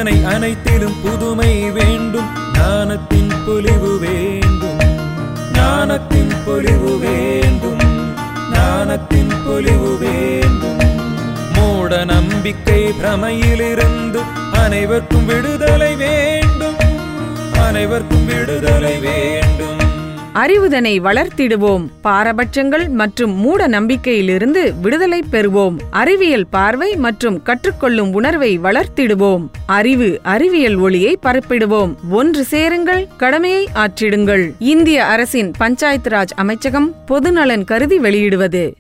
மனிதனை அனைத்திலும் புதுமை வேண்டும் ஞானத்தின் பொலிவு வேண்டும் ஞானத்தின் பொலிவு வேண்டும் ஞானத்தின் பொலிவு வேண்டும் மூட நம்பிக்கை பிரமையிலிருந்து அனைவருக்கும் விடுதலை வேண்டும் அனைவருக்கும் விடுதலை வேண்டும் அறிவுதனை வளர்த்திடுவோம் பாரபட்சங்கள் மற்றும் மூட நம்பிக்கையிலிருந்து விடுதலை பெறுவோம் அறிவியல் பார்வை மற்றும் கற்றுக்கொள்ளும் உணர்வை வளர்த்திடுவோம் அறிவு அறிவியல் ஒளியை பரப்பிடுவோம் ஒன்று சேருங்கள் கடமையை ஆற்றிடுங்கள் இந்திய அரசின் பஞ்சாயத்து ராஜ் அமைச்சகம் பொதுநலன் கருதி வெளியிடுவது